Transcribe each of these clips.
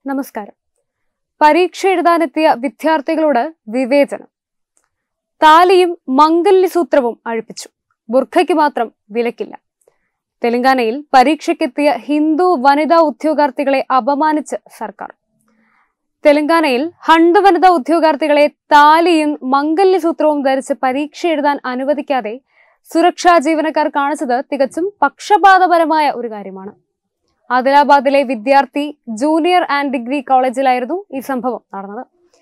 നമസ്കാരം പരീക്ഷ എഴുതാനെത്തിയ വിദ്യാർത്ഥികളോട് വിവേചനം താലിയും മംഗല്യസൂത്രവും അഴിപ്പിച്ചു ബുർഖയ്ക്ക് മാത്രം വിലക്കില്ല തെലങ്കാനയിൽ പരീക്ഷയ്ക്കെത്തിയ ഹിന്ദു വനിതാ ഉദ്യോഗാർത്ഥികളെ അപമാനിച്ച് സർക്കാർ തെലങ്കാനയിൽ ഹണ്ട് വനിതാ ഉദ്യോഗാർത്ഥികളെ താലിയും മംഗല്യസൂത്രവും ധരിച്ച് പരീക്ഷ എഴുതാൻ അനുവദിക്കാതെ സുരക്ഷാ ജീവനക്കാർ കാണിച്ചത് തികച്ചും പക്ഷപാതപരമായ ഒരു കാര്യമാണ് ആദിലാബാദിലെ വിദ്യാർത്ഥി ജൂനിയർ ആൻഡ് ഡിഗ്രി കോളേജിലായിരുന്നു ഈ സംഭവം നടന്നത്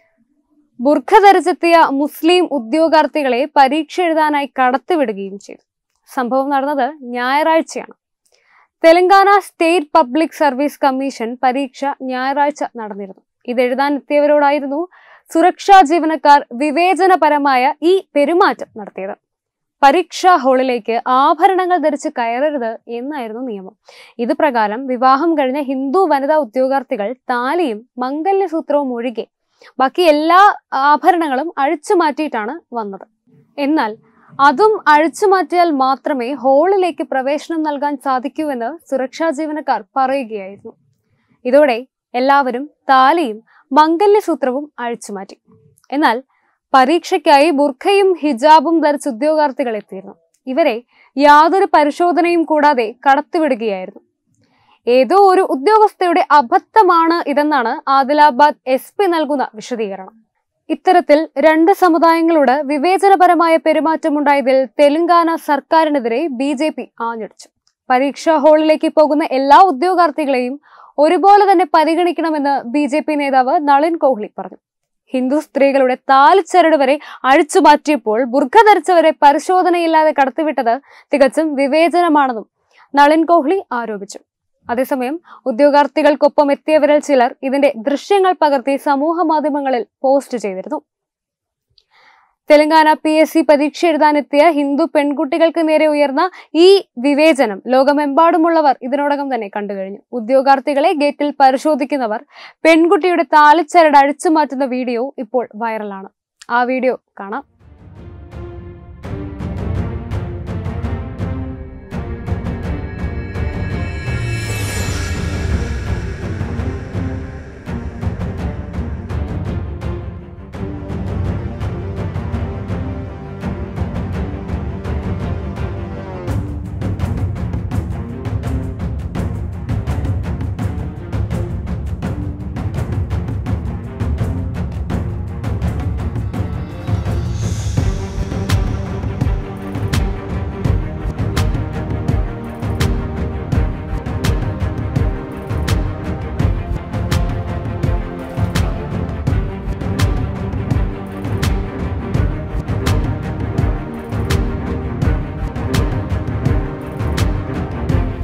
ബുർഖ ധരിച്ചെത്തിയ മുസ്ലിം ഉദ്യോഗാർത്ഥികളെ പരീക്ഷ എഴുതാനായി കടത്തിവിടുകയും ചെയ്തു സംഭവം നടന്നത് ഞായറാഴ്ചയാണ് Telangana state public service commission പരീക്ഷ ഞായറാഴ്ച നടന്നിരുന്നു ഇതെഴുതാൻ എത്തിയവരോടായിരുന്നു സുരക്ഷാ ജീവനക്കാർ വിവേചനപരമായ ഈ പെരുമാറ്റം നടത്തിയത് പരീക്ഷാ ഹാളിലേക്ക് ആഭരണങ്ങൾ ധരിച്ച് കയറരുത് എന്നായിരുന്നു നിയമം ഇത് പ്രകാരം വിവാഹം കഴിഞ്ഞ ഹിന്ദു വനിതാ ഉദ്യോഗാർത്ഥികൾ താലിയും മംഗല്യസൂത്രവും ഒഴികെ ബാക്കി എല്ലാ ആഭരണങ്ങളും അഴിച്ചു മാറ്റിയിട്ടാണ് വന്നത് എന്നാൽ അതും അഴിച്ചു മാറ്റിയാൽ മാത്രമേ ഹാളിലേക്ക് പ്രവേശനം നൽകാൻ സാധിക്കൂ എന്ന് സുരക്ഷാ ജീവനക്കാർ പറയുകയായിരുന്നു ഇതോടെ എല്ലാവരും താലിയും മംഗല്യസൂത്രവും അഴിച്ചുമാറ്റി എന്നാൽ പരീക്ഷയ്ക്കായി ബുർഖയും ഹിജാബും ധരിച്ച ഉദ്യോഗാർത്ഥികൾ എത്തിയിരുന്നു ഇവരെ യാതൊരു പരിശോധനയും കൂടാതെ കടത്തിവിടുകയായിരുന്നു ഏതോ ഒരു ഉദ്യോഗസ്ഥയുടെ അബദ്ധമാണ് ഇതെന്നാണ് ആദിലാബാദ് എസ് പി നൽകുന്ന വിശദീകരണം ഇത്തരത്തിൽ രണ്ട് സമുദായങ്ങളോട് വിവേചനപരമായ പെരുമാറ്റമുണ്ടായതിൽ തെലങ്കാന സർക്കാരിനെതിരെ ബി ജെ പി ആഞ്ഞടിച്ചു പരീക്ഷാ ഹാളിലേക്ക് പോകുന്ന എല്ലാ ഉദ്യോഗാർത്ഥികളെയും ഒരുപോലെ തന്നെ പരിഗണിക്കണമെന്ന് ബി ജെ പി നേതാവ് നളിൻ കോഹ്ലി പറഞ്ഞു ഹിന്ദു സ്ത്രീകളുടെ താലിച്ചരട് വരെ അഴിച്ചു മാറ്റിയപ്പോൾ ബുർഖ ധരിച്ചവരെ പരിശോധനയില്ലാതെ കടത്തിവിട്ടത് തികച്ചും വിവേചനമാണെന്നും നളിൻ കോഹ്ലി ആരോപിച്ചു അതേസമയം ഉദ്യോഗാർത്ഥികൾക്കൊപ്പം എത്തിയവരിൽ ചിലർ ഇതിന്റെ ദൃശ്യങ്ങൾ പകർത്തി സമൂഹ മാധ്യമങ്ങളിൽ പോസ്റ്റ് ചെയ്തിരുന്നു തെലങ്കാന പി എസ് സി പരീക്ഷ എഴുതാനെത്തിയ ഹിന്ദു പെൺകുട്ടികൾക്ക് നേരെ ഉയർന്ന ഈ വിവേചനം ലോകമെമ്പാടുമുള്ളവർ ഇതിനോടകം തന്നെ കണ്ടുകഴിഞ്ഞു ഉദ്യോഗാർത്ഥികളെ ഗേറ്റിൽ പരിശോധിക്കുന്നവർ പെൺകുട്ടിയുടെ താലിച്ചരട് അഴിച്ചു മാറ്റുന്ന വീഡിയോ ഇപ്പോൾ വൈറലാണ് ആ വീഡിയോ കാണാം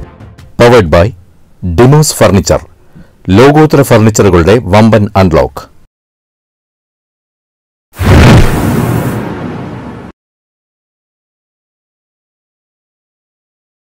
പവേഡ് ബൈ ഡിമോസ് ഫർണിച്ചർ ലോകോത്തര ഫർണിച്ചറുകളുടെ വമ്പൻ അൺലോക്ക്